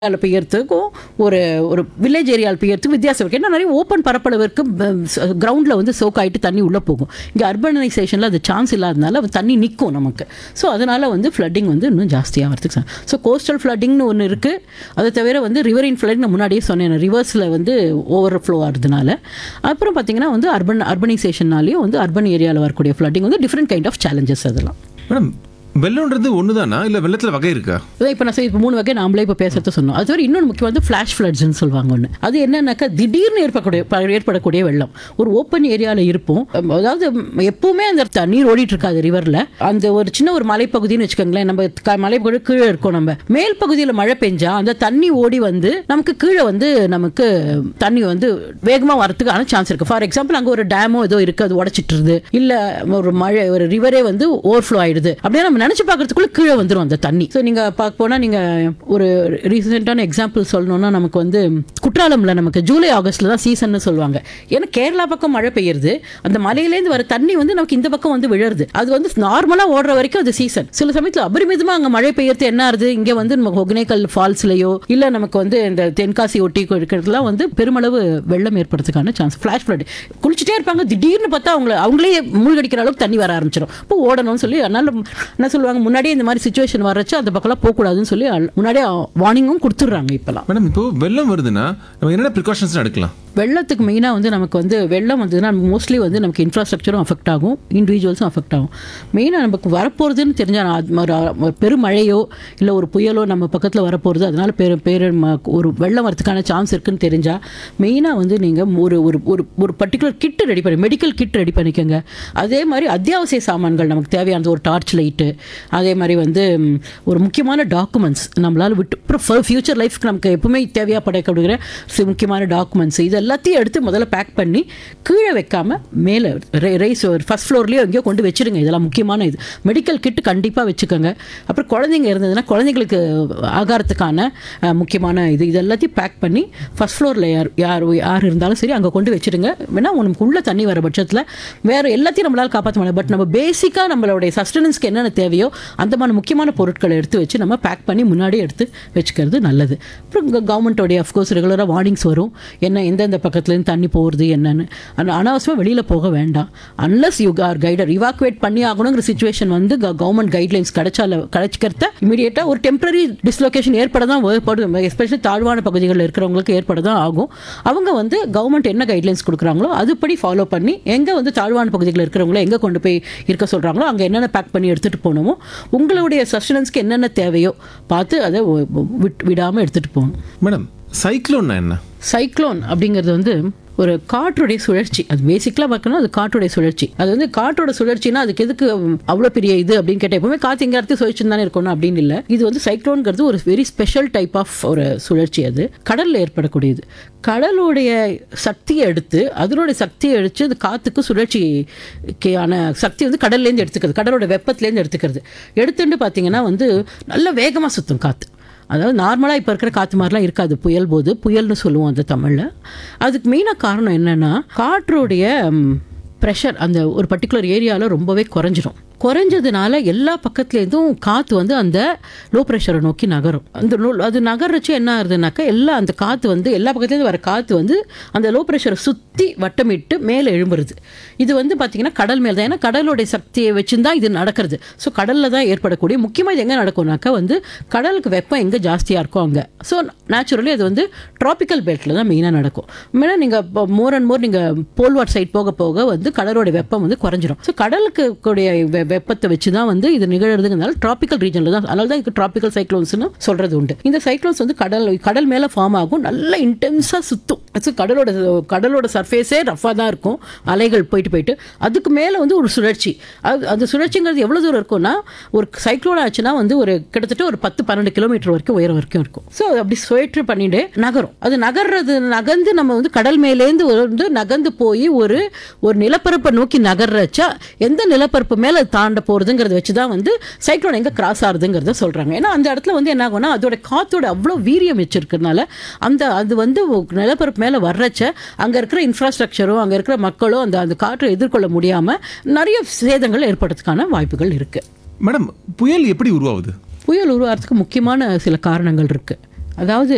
ஏரியாவில் பெய்யறதுக்கும் ஒரு ஒரு வில்லேஜ் ஏரியாவில் பெய்யறதுக்கும் வித்தியாசம் இருக்குது ஏன்னா நிறைய ஓப்பன் பரப்பளவிற்கு கிரவுண்டில் வந்து சோக் ஆகிட்டு தண்ணி உள்ளே போகும் இங்கே அர்பனைசேஷனில் அது சான்ஸ் இல்லாதனால அது தண்ணி நிற்கும் நமக்கு ஸோ அதனால் வந்து ஃப்ளட்டிங் வந்து இன்னும் ஜாஸ்தியாகிறதுக்கு ஸோ கோஸ்டல் ஃப்ளட்டிங்னு ஒன்று இருக்குது அதை தவிர வந்து ரிவரின் ஃப்ளட் நான் முன்னாடியே சொன்னேன் ரிவர்ஸில் வந்து ஓவர் ஃப்ளோ ஆகிறதுனால அப்புறம் பார்த்தீங்கன்னா வந்து அர்பன் அர்பனைசேஷன்னாலேயும் வந்து அர்பன் ஏரியாவில் வரக்கூடிய ஃப்ளட்டிங் வந்து டிஃப்ரெண்ட் கைண்ட் ஆஃப் சேலஞ்சஸ் அதெல்லாம் மேடம் வெள்ளம்ன்றது ஒன்று தானா இல்லை வெள்ளத்தில் வகை இருக்கா அதான் இப்போ நான் இப்போ மூணு வகை நாமளே இப்போ பேசுறது சொன்னோம் அது தவிர இன்னொன்று முக்கியம் வந்து ஃப்ளாஷ் ஃப்ளட்ஸ்னு சொல்லுவாங்க ஒன்று அது என்னன்னாக்கா திடீர்னு ஏற்படக்கூடிய ப- ஏற்படக்கூடிய வெள்ளம் ஒரு ஓப்பன் ஏரியாவில் இருப்போம் அம், அதாவது ம், எப்பவுமே அந்த தண்ணீர் ஓடிட்டு இருக்காது ரிவரில் அந்த ஒரு சின்ன ஒரு மலைப்பகுதின்னு வச்சுக்கோங்களேன் நம்ம க- மலைப்பகுதி கீழே இருக்கோம் நம்ம மேல் பகுதியில் மழை பெஞ்சா அந்த தண்ணி ஓடி வந்து நமக்கு கீழே வந்து நமக்கு தண்ணி வந்து வேகமாக வரதுக்கான சான்ஸ் இருக்குது ஃபார் எக்ஸாம்பிள் அங்கே ஒரு டேமோ ஏதோ இருக்குது அது உடச்சிட்டுருது இல்லை ஒரு மழை ஒரு ரிவரே வந்து ஓவர்ஃப்ளோ ஆயிடுது அப்படியே நம்ம நினச்சி பார்க்கறதுக்குள்ள கீழே வந்துடும் அந்த தண்ணி ஸோ நீங்கள் பார்க்க போனால் நீங்கள் ஒரு ரீசெண்டான எக்ஸாம்பிள் சொல்லணும்னா நமக்கு வந்து குற்றாலம்ல நமக்கு ஜூலை ஆகஸ்ட்ல தான் சீசன்னு சொல்லுவாங்க ஏன்னா கேரளா பக்கம் மழை பெய்யுறது அந்த மலையிலேருந்து வர தண்ணி வந்து நமக்கு இந்த பக்கம் வந்து விழுறது அது வந்து நார்மலாக ஓடுற வரைக்கும் அது சீசன் சில சமயத்தில் அபரிமிதமாக அங்கே மழை பெய்யறது என்ன ஆகுது இங்கே வந்து நம்ம ஒகேனக்கல் ஃபால்ஸ்லையோ இல்லை நமக்கு வந்து இந்த தென்காசி ஒட்டி இருக்கிறதுலாம் வந்து பெருமளவு வெள்ளம் ஏற்படுறதுக்கான சான்ஸ் ஃப்ளாஷ் ஃப்ளட் குளிச்சுட்டே இருப்பாங்க திடீர்னு பார்த்தா அவங்கள அவங்களே மூழ்கடிக்கிற அளவுக்கு தண்ணி வர ஆரம்பிச்சிடும் இப்போ ஓடணும்னு சொல்லி அதனால என்ன சொல்லுவாங்க முன்னாடியே இந்த மாதிரி சுச்சுவேஷன் வரச்சு அந்த பக்கம்லாம் போகக்கூடாதுன்னு சொல்லி அல்- முன்னாடியே வார்னிங்கும் கொடுத்துட்றாங்க இப்போலாம் மேடம் இப்போ வெள்ளம் வருதுன்னா நம்ம என்னென்ன ப்ரிகாஷன்ஸ் எடுக்கலாம் வெள்ளத்துக்கு மெயினாக வந்து நமக்கு வந்து வெள்ளம் வந்ததுன்னா மோஸ்ட்லி வந்து நமக்கு இன்ஃப்ராஸ்ட்ரக்சரும் அஃபெக்ட் ஆகும் இண்டிவிஜுவல்ஸும் அஃபெக்ட் ஆகும் மெயினாக நமக்கு வரப்போகிறதுன்னு தெரிஞ்சால் ஒரு ஒரு பெருமழையோ இல்லை ஒரு புயலோ நம்ம பக்கத்தில் வரப்போகிறது அதனால பேரு பேரு ம- ஒரு வெள்ளம் வரதுக்கான சான்ஸ் இருக்குன்னு தெரிஞ்சால் மெயினாக வந்து நீங்கள் ஒரு ஒரு ஒரு ஒரு பர்டிகுலர் கிட் ரெடி பண்ணி மெடிக்கல் கிட் ரெடி பண்ணிக்கோங்க அதே மாதிரி அத்தியாவசிய சாமான்கள் நமக்கு தேவையானது ஒரு டார்ச் லைட்டு அதே மாதிரி வந்து ம், ஒரு முக்கியமான டாக்குமெண்ட்ஸ் நம்மளால் விட்டு அப்புறம் ஃபியூச்சர் லைஃப்க்கு நமக்கு எப்பவுமே தேவையாக படைக்கப்படுகிற சில முக்கியமான டாக்குமெண்ட்ஸ் இது எல்லாத்தையும் எடுத்து முதல்ல பேக் பண்ணி கீழே வைக்காம மேலே ரைஸ் ஃபர்ஸ்ட் ஃப்ளோர்லேயே எங்கேயோ கொண்டு வச்சிருங்க இதெல்லாம் முக்கியமான இது மெடிக்கல் கிட் கண்டிப்பாக வச்சுக்கோங்க அப்புறம் குழந்தைங்க இருந்ததுன்னா குழந்தைங்களுக்கு ஆகாரத்துக்கான அஹ், முக்கியமான இது இது எல்லாத்தையும் பேக் பண்ணி ஃபர்ஸ்ட் ஃப்ளோரில் யார் யார் யார் இருந்தாலும் சரி அங்கே கொண்டு வச்சிருங்க வேணா உனக்கு உள்ள தண்ணி வர பட்சத்தில் வேற எல்லாத்தையும் நம்மளால் காப்பாற்ற முடியாது பட் நம்ம பேசிக்காக நம்மளுடைய சஸ்டனன்ஸ்க்கு என்னென்ன தேவையோ அந்த மாதிரி முக்கியமான பொருட்களை எடுத்து வச்சு நம்ம பேக் பண்ணி முன்னாடி எடுத்து வச்சுக்கிறது நல்லது அப்புறம் கவர்மெண்ட்டோடைய அஃப்கோர்ஸ் ரெகுலராக வார்னிங்ஸ் வரும் என்ன எந்தெந்த பக்கத்துலேருந்து தண்ணி போகிறது என்னன்னு ஆனால் அனாவசியமாக வெளியில் போக வேண்டாம் unless you are guided evacuate பண்ணி ஆகணுங்கிற சுச்சுவேஷன் வந்து கவர்மெண்ட் கைட்லைன்ஸ் கிடைச்சால கிடைச்சிக்கிறத இமீடியட்டாக ஒரு டெம்பரரி டிஸ்லொகேஷன் ஏற்பட தான் ஏற்படும் எஸ்பெஷலி தாழ்வான பகுதிகளில் இருக்கிறவங்களுக்கு ஏற்பட தான் ஆகும் அவங்க வந்து கவர்மெண்ட் என்ன கைட்லைன்ஸ் கொடுக்குறாங்களோ அதுபடி ஃபாலோ பண்ணி எங்கே வந்து தாழ்வான பகுதிகளில் இருக்கிறவங்கள எங்கே கொண்டு போய் இருக்க சொல்கிறாங்களோ அங்கே என்னென்ன பேக் பண்ணி எடுத்துகிட்டு போகணுமோ உங்களுடைய சஸ்டனன்ஸ்க்கு என்னென்ன தேவையோ பார்த்து அதை விட் விடாமல் எடுத்துகிட்டு போகணும் மேடம் சைக்ளோன்னா என்ன சைக்ளோன் அப்படிங்கிறது வந்து ஒரு காற்றுடைய சுழற்சி அது பேசிக்கலாக பார்க்கணும் அது காற்றுடைய சுழற்சி அது வந்து காற்றோட சுழற்சினா அதுக்கு எதுக்கு அவ்வளோ பெரிய இது அப்படின்னு கேட்டால் எப்பவுமே காற்று எங்க இடத்துல சுழற்சி தானே இருக்கணும் அப்படின்னு இல்லை இது வந்து சைக்ளோன்ங்கிறது ஒரு வெரி ஸ்பெஷல் டைப் ஆஃப் ஒரு சுழற்சி அது கடலில் ஏற்படக்கூடியது கடலுடைய சக்தியை எடுத்து அதனுடைய சக்தியை எடுத்து அது காற்றுக்கு சுழற்சிக்கான சக்தி வந்து கடல்லேருந்து எடுத்துக்கிறது கடலோட வெப்பத்துலேருந்து எடுத்துக்கிறது எடுத்துட்டு பார்த்தீங்கன்னா வந்து நல்ல வேகமாக சுற்றும் காற்று அதாவது நார்மலாக இப்போ இருக்கிற காற்று மாதிரிலாம் இருக்காது புயல் போது புயல்னு சொல்லுவோம் அந்த தமிழில் அதுக்கு மெயினாக காரணம் என்னென்னா காற்றுடைய ப்ரெஷர் அந்த ஒரு பர்டிகுலர் ஏரியாவில் ரொம்பவே குறைஞ்சிரும் குறைஞ்சதுனால எல்லா பக்கத்துலேருந்தும் காற்று வந்து அந்த லோ ப்ரெஷரை நோக்கி நகரும் அந்த லோ அது நகர்றச்சு என்ன ஆகுதுனாக்கா எல்லா அந்த காற்று வந்து எல்லா பக்கத்துலேருந்து வர காற்று வந்து அந்த லோ ப்ரெஷரை சுற்றி வட்டமிட்டு மேலே எழும்புறது இது வந்து பார்த்திங்கன்னா கடல் மேல் தான் ஏன்னா கடலோடைய சக்தியை வச்சு தான் இது நடக்கிறது ஸோ கடலில் தான் ஏற்படக்கூடிய முக்கியமாக இது எங்கே நடக்கும்னாக்கா வந்து கடலுக்கு வெப்பம் எங்கே ஜாஸ்தியாக இருக்கோ அங்கே ஸோ நேச்சுரலி அது வந்து ட்ராபிக்கல் பெல்ட்டில் தான் மெயினாக நடக்கும் மெயினாக நீங்கள் மோர் அண்ட் மோர் நீங்கள் போல்வாட் சைட் போக போக வந்து கடலோட வெப்பம் வந்து குறைஞ்சிரும் ஸோ கடலுக்கு கூடிய வெ- வெப்பத்தை வச்சு தான் வந்து இது நிகழறதுங்கிறதுனால ட்ராபிக்கல் ரீஜனில் தான் அதனால தான் இதுக்கு ட்ராபிக்கல் சைக்ளோன்ஸ்னு சொல்கிறது உண்டு இந்த சைக்ளோன்ஸ் வந்து கடல் கடல் மேலே ஃபார்ம் ஆகும் நல்லா இன்டென்ஸாக சுற்றும் ஸோ கடலோட கடலோட சர்ஃபேஸே ரஃபாக தான் இருக்கும் அலைகள் போயிட்டு போயிட்டு அதுக்கு மேலே வந்து ஒரு சுழற்சி அது அந்த சுழற்சிங்கிறது எவ்வளோ தூரம் இருக்கும்னா ஒரு சைக்ளோன் ஆச்சுன்னா வந்து ஒரு கிட்டத்தட்ட ஒரு பத்து பன்னெண்டு கிலோமீட்டர் வரைக்கும் உயரம் வரைக்கும் இருக்கும் ஸோ அப்படி சுழற்று பண்ணிட்டு நகரும் அது நகர்றது நகர்ந்து நம்ம வந்து கடல் மேலேருந்து வந்து நகர்ந்து போய் ஒரு ஒரு நிலப்பரப்பை நோக்கி நகர்றச்சா எந்த நிலப்பரப்பு மேலே தாண்ட போகிறதுங்கிறத வச்சு தான் வந்து சைக்ளோன் எங்கே கிராஸ் ஆகுதுங்கிறத சொல்கிறாங்க ஏன்னா அந்த இடத்துல வந்து என்ன ஆகும்னா அதோட காத்தோட அவ்வளோ வீரியம் வச்சிருக்கிறதுனால அந்த அது வந்து நிலப்பரப்பு மேலே வர்றச்ச அங்கே இருக்கிற இன்ஃப்ராஸ்ட்ரக்சரும் அங்கே இருக்கிற மக்களும் அந்த அந்த காற்றை எதிர்கொள்ள முடியாமல் நிறைய சேதங்கள் ஏற்படுறதுக்கான வாய்ப்புகள் இருக்குது மேடம் புயல் எப்படி உருவாகுது புயல் உருவாகிறதுக்கு முக்கியமான சில காரணங்கள் இருக்குது அதாவது